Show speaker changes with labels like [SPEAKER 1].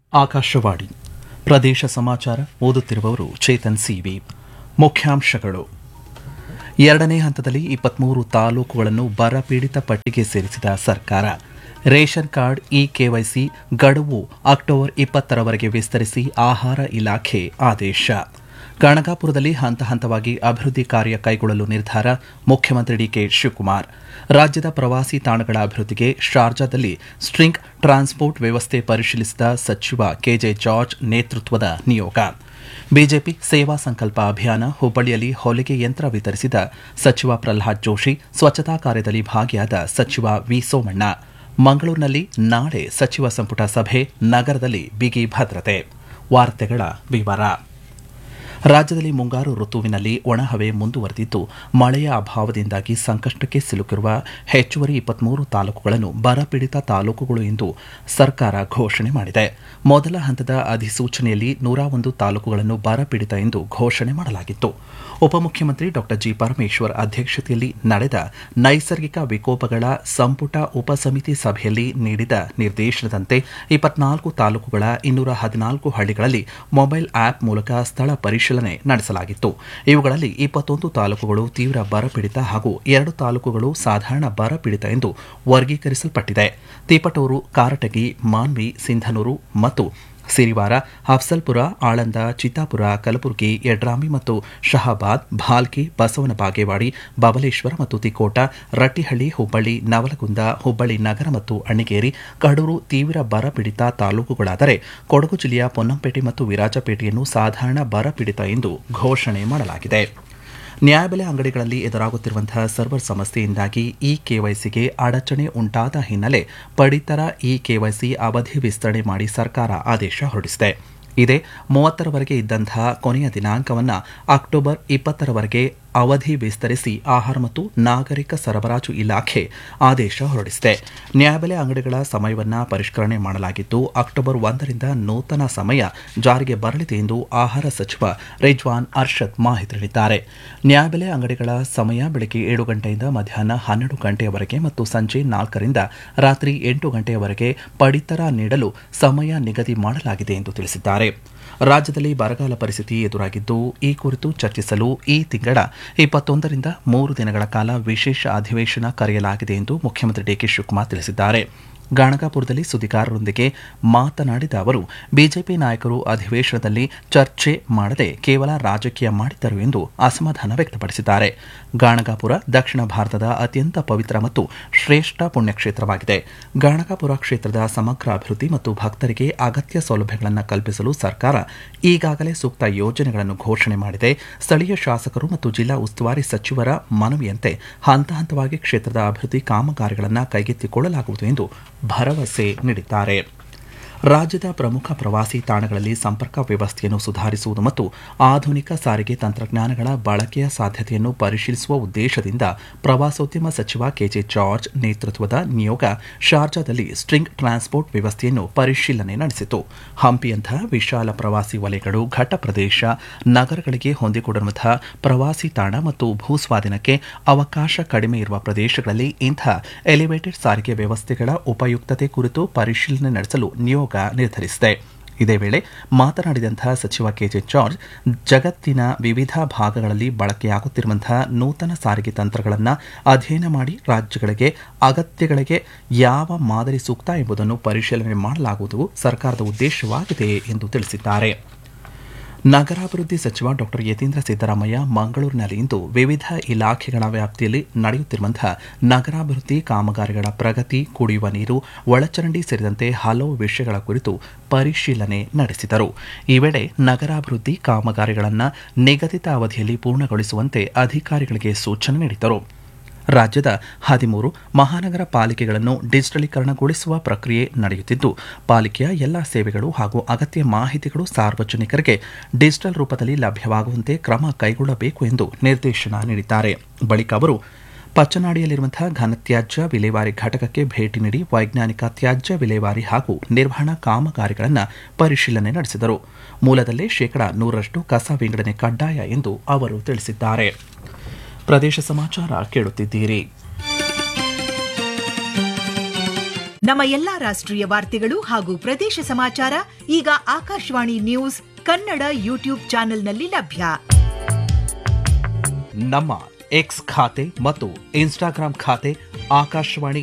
[SPEAKER 1] ಆಕಾಶವಾಣಿ ಪ್ರದೇಶ ಸಮಾಚಾರ ಓದುತ್ತಿರುವವರು ಚೇತನ್ ಸಿವಿ ಮುಖ್ಯಾಂಶಗಳು ಎರಡನೇ ಹಂತದಲ್ಲಿ ಇಪ್ಪತ್ಮೂರು ತಾಲೂಕುಗಳನ್ನು ಬರಪೀಡಿತ ಪಟ್ಟಿಗೆ ಸೇರಿಸಿದ ಸರ್ಕಾರ ರೇಷನ್ ಕಾರ್ಡ್ ಇ ಕೆವೈಸಿ ಗಡುವು ಅಕ್ಟೋಬರ್ ಇಪ್ಪತ್ತರವರೆಗೆ ವಿಸ್ತರಿಸಿ ಆಹಾರ ಇಲಾಖೆ ಆದೇಶ ಗಣಗಾಪುರದಲ್ಲಿ ಹಂತ ಹಂತವಾಗಿ ಅಭಿವೃದ್ಧಿ ಕಾರ್ಯ ಕೈಗೊಳ್ಳಲು ನಿರ್ಧಾರ ಮುಖ್ಯಮಂತ್ರಿ ಡಿಕೆ ಶಿವಕುಮಾರ್ ರಾಜ್ಯದ ಪ್ರವಾಸಿ ತಾಣಗಳ ಅಭಿವೃದ್ಧಿಗೆ ಶಾರ್ಜಾದಲ್ಲಿ ಸ್ಟ್ರಿಂಗ್ ಟ್ರಾನ್ಸ್ಪೋರ್ಟ್ ವ್ಯವಸ್ಥೆ ಪರಿಶೀಲಿಸಿದ ಸಚಿವ ಕೆಜೆ ಜಾರ್ಜ್ ನೇತೃತ್ವದ ನಿಯೋಗ ಬಿಜೆಪಿ ಸೇವಾ ಸಂಕಲ್ಪ ಅಭಿಯಾನ ಹುಬ್ಬಳ್ಳಿಯಲ್ಲಿ ಹೊಲಿಗೆ ಯಂತ್ರ ವಿತರಿಸಿದ ಸಚಿವ ಪ್ರಲ್ಹಾದ್ ಜೋಶಿ ಸ್ವಚ್ಛತಾ ಕಾರ್ಯದಲ್ಲಿ ಭಾಗಿಯಾದ ಸಚಿವ ವಿ ಸೋಮಣ್ಣ ಮಂಗಳೂರಿನಲ್ಲಿ ನಾಳೆ ಸಚಿವ ಸಂಪುಟ ಸಭೆ ನಗರದಲ್ಲಿ ಬಿಗಿ ಭದ್ರತೆ ವಾರ್ತೆಗಳ ವಿವರ ರಾಜ್ಯದಲ್ಲಿ ಮುಂಗಾರು ಋತುವಿನಲ್ಲಿ ಒಣಹವೆ ಮುಂದುವರೆದಿದ್ದು ಮಳೆಯ ಅಭಾವದಿಂದಾಗಿ ಸಂಕಷ್ಟಕ್ಕೆ ಸಿಲುಕಿರುವ ಹೆಚ್ಚುವರಿ ಇಪ್ಪತ್ಮೂರು ತಾಲೂಕುಗಳನ್ನು ಬರಪೀಡಿತ ತಾಲೂಕುಗಳು ಎಂದು ಸರ್ಕಾರ ಘೋಷಣೆ ಮಾಡಿದೆ ಮೊದಲ ಹಂತದ ಅಧಿಸೂಚನೆಯಲ್ಲಿ ನೂರ ಒಂದು ತಾಲೂಕುಗಳನ್ನು ಬರಪೀಡಿತ ಎಂದು ಘೋಷಣೆ ಮಾಡಲಾಗಿತ್ತು ಉಪಮುಖ್ಯಮಂತ್ರಿ ಡಾ ಜಿ ಪರಮೇಶ್ವರ್ ಅಧ್ಯಕ್ಷತೆಯಲ್ಲಿ ನಡೆದ ನೈಸರ್ಗಿಕ ವಿಕೋಪಗಳ ಸಂಪುಟ ಉಪಸಮಿತಿ ಸಭೆಯಲ್ಲಿ ನೀಡಿದ ನಿರ್ದೇಶನದಂತೆ ಇಪ್ಪತ್ನಾಲ್ಕು ತಾಲೂಕುಗಳ ಇನ್ನೂರ ಹದಿನಾಲ್ಕು ಹಳ್ಳಿಗಳಲ್ಲಿ ಮೊಬೈಲ್ ಆಪ್ ಮೂಲಕ ಸ್ಥಳ ಪರಿಶೀಲನೆ ನಡೆಸಲಾಗಿತ್ತು ಇವುಗಳಲ್ಲಿ ಇಪ್ಪತ್ತೊಂದು ತಾಲೂಕುಗಳು ತೀವ್ರ ಬರಪೀಡಿತ ಹಾಗೂ ಎರಡು ತಾಲೂಕುಗಳು ಸಾಧಾರಣ ಬರಪೀಡಿತ ಎಂದು ವರ್ಗೀಕರಿಸಲ್ಪಟ್ಟಿದೆ ತಿಪಟೂರು ಕಾರಟಗಿ ಮಾನ್ವಿ ಸಿಂಧನೂರು ಮತ್ತು ಸಿರಿವಾರ ಅಫ್ಸಲ್ಪುರ ಆಳಂದ ಚಿತ್ತಾಪುರ ಕಲಬುರಗಿ ಯಡ್ರಾಮಿ ಮತ್ತು ಶಹಾಬಾದ್ ಭಾಲ್ಕಿ ಬಸವನ ಬಾಗೇವಾಡಿ ಬಬಲೇಶ್ವರ ಮತ್ತು ತಿಕೋಟ ರಟ್ಟಿಹಳ್ಳಿ ಹುಬ್ಬಳ್ಳಿ ನವಲಗುಂದ ಹುಬ್ಬಳ್ಳಿ ನಗರ ಮತ್ತು ಅಣ್ಣಿಗೇರಿ ಕಡೂರು ತೀವ್ರ ಬರಪೀಡಿತ ತಾಲೂಕುಗಳಾದರೆ ಕೊಡಗು ಜಿಲ್ಲೆಯ ಪೊನ್ನಂಪೇಟೆ ಮತ್ತು ವಿರಾಜಪೇಟೆಯನ್ನು ಸಾಧಾರಣ ಬರಪೀಡಿತ ಎಂದು ಘೋಷಣೆ ಮಾಡಲಾಗಿದೆ ನ್ಯಾಯಬೆಲೆ ಅಂಗಡಿಗಳಲ್ಲಿ ಎದುರಾಗುತ್ತಿರುವಂತಹ ಸರ್ವರ್ ಸಮಸ್ಯೆಯಿಂದಾಗಿ ಇ ಕೆವೈಸಿಗೆ ಅಡಚಣೆ ಉಂಟಾದ ಹಿನ್ನೆಲೆ ಪಡಿತರ ಇ ಕೆವೈಸಿ ಅವಧಿ ವಿಸ್ತರಣೆ ಮಾಡಿ ಸರ್ಕಾರ ಆದೇಶ ಹೊರಡಿಸಿದೆ ಇದೇ ಮೂವತ್ತರವರೆಗೆ ಇದ್ದಂತಹ ಕೊನೆಯ ದಿನಾಂಕವನ್ನು ಅಕ್ಟೋಬರ್ ಇಪ್ಪತ್ತರವರೆಗೆ ಅವಧಿ ವಿಸ್ತರಿಸಿ ಆಹಾರ ಮತ್ತು ನಾಗರಿಕ ಸರಬರಾಜು ಇಲಾಖೆ ಆದೇಶ ಹೊರಡಿಸಿದೆ ನ್ಯಾಯಬೆಲೆ ಅಂಗಡಿಗಳ ಸಮಯವನ್ನು ಪರಿಷ್ಕರಣೆ ಮಾಡಲಾಗಿದ್ದು ಅಕ್ಟೋಬರ್ ಒಂದರಿಂದ ನೂತನ ಸಮಯ ಜಾರಿಗೆ ಬರಲಿದೆ ಎಂದು ಆಹಾರ ಸಚಿವ ರಿಜ್ವಾನ್ ಅರ್ಷದ್ ಮಾಹಿತಿ ನೀಡಿದ್ದಾರೆ ನ್ಯಾಯಬೆಲೆ ಅಂಗಡಿಗಳ ಸಮಯ ಬೆಳಗ್ಗೆ ಏಳು ಗಂಟೆಯಿಂದ ಮಧ್ಯಾಹ್ನ ಹನ್ನೆರಡು ಗಂಟೆಯವರೆಗೆ ಮತ್ತು ಸಂಜೆ ನಾಲ್ಕರಿಂದ ರಾತ್ರಿ ಎಂಟು ಗಂಟೆಯವರೆಗೆ ಪಡಿತರ ನೀಡಲು ಸಮಯ ನಿಗದಿ ಮಾಡಲಾಗಿದೆ ಎಂದು ತಿಳಿಸಿದ್ದಾರೆ ರಾಜ್ಯದಲ್ಲಿ ಬರಗಾಲ ಪರಿಸ್ಥಿತಿ ಎದುರಾಗಿದ್ದು ಈ ಕುರಿತು ಚರ್ಚಿಸಲು ಈ ತಿಂಗಳ ಇಪ್ಪತ್ತೊಂದರಿಂದ ಮೂರು ದಿನಗಳ ಕಾಲ ವಿಶೇಷ ಅಧಿವೇಶನ ಕರೆಯಲಾಗಿದೆ ಎಂದು ಮುಖ್ಯಮಂತ್ರಿ ಡಿಕೆ ಶಿವಕುಮಾರ್ ತಿಳಿಸಿದ್ದಾರೆ ಗಾಣಗಾಪುರದಲ್ಲಿ ಸುದ್ದಿಗಾರರೊಂದಿಗೆ ಮಾತನಾಡಿದ ಅವರು ಬಿಜೆಪಿ ನಾಯಕರು ಅಧಿವೇಶನದಲ್ಲಿ ಚರ್ಚೆ ಮಾಡದೆ ಕೇವಲ ರಾಜಕೀಯ ಮಾಡಿದ್ದರು ಎಂದು ಅಸಮಾಧಾನ ವ್ಯಕ್ತಪಡಿಸಿದ್ದಾರೆ ಗಾಣಗಾಪುರ ದಕ್ಷಿಣ ಭಾರತದ ಅತ್ಯಂತ ಪವಿತ್ರ ಮತ್ತು ಶ್ರೇಷ್ಠ ಪುಣ್ಯಕ್ಷೇತ್ರವಾಗಿದೆ ಗಾಣಗಾಪುರ ಕ್ಷೇತ್ರದ ಸಮಗ್ರ ಅಭಿವೃದ್ಧಿ ಮತ್ತು ಭಕ್ತರಿಗೆ ಅಗತ್ಯ ಸೌಲಭ್ಯಗಳನ್ನು ಕಲ್ಪಿಸಲು ಸರ್ಕಾರ ಈಗಾಗಲೇ ಸೂಕ್ತ ಯೋಜನೆಗಳನ್ನು ಘೋಷಣೆ ಮಾಡಿದೆ ಸ್ಥಳೀಯ ಶಾಸಕರು ಮತ್ತು ಜಿಲ್ಲಾ ಉಸ್ತುವಾರಿ ಸಚಿವರ ಮನವಿಯಂತೆ ಹಂತ ಹಂತವಾಗಿ ಕ್ಷೇತ್ರದ ಅಭಿವೃದ್ಧಿ ಕಾಮಗಾರಿಗಳನ್ನು ಕೈಗೆತ್ತಿಕೊಳ್ಳಲಾಗುವುದು ಎಂದು ಭರವಸೆ ನೀಡಿದ್ದಾರೆ ರಾಜ್ಯದ ಪ್ರಮುಖ ಪ್ರವಾಸಿ ತಾಣಗಳಲ್ಲಿ ಸಂಪರ್ಕ ವ್ಯವಸ್ಥೆಯನ್ನು ಸುಧಾರಿಸುವುದು ಮತ್ತು ಆಧುನಿಕ ಸಾರಿಗೆ ತಂತ್ರಜ್ಞಾನಗಳ ಬಳಕೆಯ ಸಾಧ್ಯತೆಯನ್ನು ಪರಿಶೀಲಿಸುವ ಉದ್ದೇಶದಿಂದ ಪ್ರವಾಸೋದ್ಯಮ ಸಚಿವ ಕೆಜೆ ಜಾರ್ಜ್ ನೇತೃತ್ವದ ನಿಯೋಗ ಶಾರ್ಜಾದಲ್ಲಿ ಸ್ಟ್ರಿಂಗ್ ಟ್ರಾನ್ಸ್ಪೋರ್ಟ್ ವ್ಯವಸ್ಥೆಯನ್ನು ಪರಿಶೀಲನೆ ನಡೆಸಿತು ಹಂಪಿಯಂತಹ ವಿಶಾಲ ಪ್ರವಾಸಿ ವಲಯಗಳು ಘಟ್ಟ ಪ್ರದೇಶ ನಗರಗಳಿಗೆ ಹೊಂದಿಕೊಂಡಿರುವಂತಹ ಪ್ರವಾಸಿ ತಾಣ ಮತ್ತು ಭೂಸ್ವಾಧೀನಕ್ಕೆ ಅವಕಾಶ ಕಡಿಮೆ ಇರುವ ಪ್ರದೇಶಗಳಲ್ಲಿ ಇಂಥ ಎಲಿವೇಟೆಡ್ ಸಾರಿಗೆ ವ್ಯವಸ್ಥೆಗಳ ಉಪಯುಕ್ತತೆ ಕುರಿತು ಪರಿಶೀಲನೆ ನಡೆಸಲು ನಿಯೋಗ ನಿರ್ಧರಿಸಿದೆ ಇದೇ ವೇಳೆ ಮಾತನಾಡಿದಂತಹ ಸಚಿವ ಕೆಜೆ ಜಾರ್ಜ್ ಜಗತ್ತಿನ ವಿವಿಧ ಭಾಗಗಳಲ್ಲಿ ಬಳಕೆಯಾಗುತ್ತಿರುವಂತಹ ನೂತನ ಸಾರಿಗೆ ತಂತ್ರಗಳನ್ನು ಅಧ್ಯಯನ ಮಾಡಿ ರಾಜ್ಯಗಳಿಗೆ ಅಗತ್ಯಗಳಿಗೆ ಯಾವ ಮಾದರಿ ಸೂಕ್ತ ಎಂಬುದನ್ನು ಪರಿಶೀಲನೆ ಮಾಡಲಾಗುವುದು ಸರ್ಕಾರದ ಉದ್ದೇಶವಾಗಿದೆ ಎಂದು ತಿಳಿಸಿದ್ದಾರೆ ನಗರಾಭಿವೃದ್ಧಿ ಸಚಿವ ಡಾ ಯತೀಂದ್ರ ಸಿದ್ದರಾಮಯ್ಯ ಮಂಗಳೂರಿನಲ್ಲಿಂದು ವಿವಿಧ ಇಲಾಖೆಗಳ ವ್ಯಾಪ್ತಿಯಲ್ಲಿ ನಡೆಯುತ್ತಿರುವಂತಹ ನಗರಾಭಿವೃದ್ಧಿ ಕಾಮಗಾರಿಗಳ ಪ್ರಗತಿ ಕುಡಿಯುವ ನೀರು ಒಳಚರಂಡಿ ಸೇರಿದಂತೆ ಹಲವು ವಿಷಯಗಳ ಕುರಿತು ಪರಿಶೀಲನೆ ನಡೆಸಿದರು ಈ ವೇಳೆ ನಗರಾಭಿವೃದ್ಧಿ ಕಾಮಗಾರಿಗಳನ್ನು ನಿಗದಿತ ಅವಧಿಯಲ್ಲಿ ಪೂರ್ಣಗೊಳಿಸುವಂತೆ ಅಧಿಕಾರಿಗಳಿಗೆ ಸೂಚನೆ ನೀಡಿದರು ರಾಜ್ಯದ ಹದಿಮೂರು ಮಹಾನಗರ ಪಾಲಿಕೆಗಳನ್ನು ಡಿಜಿಟಲೀಕರಣಗೊಳಿಸುವ ಪ್ರಕ್ರಿಯೆ ನಡೆಯುತ್ತಿದ್ದು ಪಾಲಿಕೆಯ ಎಲ್ಲಾ ಸೇವೆಗಳು ಹಾಗೂ ಅಗತ್ಯ ಮಾಹಿತಿಗಳು ಸಾರ್ವಜನಿಕರಿಗೆ ಡಿಜಿಟಲ್ ರೂಪದಲ್ಲಿ ಲಭ್ಯವಾಗುವಂತೆ ಕ್ರಮ ಕೈಗೊಳ್ಳಬೇಕು ಎಂದು ನಿರ್ದೇಶನ ನೀಡಿದ್ದಾರೆ ಬಳಿಕ ಅವರು ಪಚ್ಚನಾಡಿಯಲ್ಲಿರುವಂತಹ ಘನತ್ಯಾಜ್ಯ ವಿಲೇವಾರಿ ಘಟಕಕ್ಕೆ ಭೇಟಿ ನೀಡಿ ವೈಜ್ಞಾನಿಕ ತ್ಯಾಜ್ಯ ವಿಲೇವಾರಿ ಹಾಗೂ ನಿರ್ವಹಣಾ ಕಾಮಗಾರಿಗಳನ್ನು ಪರಿಶೀಲನೆ ನಡೆಸಿದರು ಮೂಲದಲ್ಲೇ ಶೇಕಡಾ ನೂರರಷ್ಟು ಕಸ ವಿಂಗಡಣೆ ಕಡ್ಡಾಯ ಎಂದು ಅವರು ತಿಳಿಸಿದ್ದಾರೆ ಪ್ರದೇಶ ಸಮಾಚಾರ ಕೇಳುತ್ತಿದ್ದೀರಿ
[SPEAKER 2] ನಮ್ಮ ಎಲ್ಲಾ ರಾಷ್ಟ್ರೀಯ ವಾರ್ತೆಗಳು ಹಾಗೂ ಪ್ರದೇಶ ಸಮಾಚಾರ ಈಗ ಆಕಾಶವಾಣಿ ನ್ಯೂಸ್ ಕನ್ನಡ ಯೂಟ್ಯೂಬ್ ಚಾನೆಲ್ನಲ್ಲಿ ಲಭ್ಯ
[SPEAKER 1] ನಮ್ಮ ಎಕ್ಸ್ ಖಾತೆ ಮತ್ತು ಇನ್ಸ್ಟಾಗ್ರಾಂ ಖಾತೆ ಆಕಾಶವಾಣಿ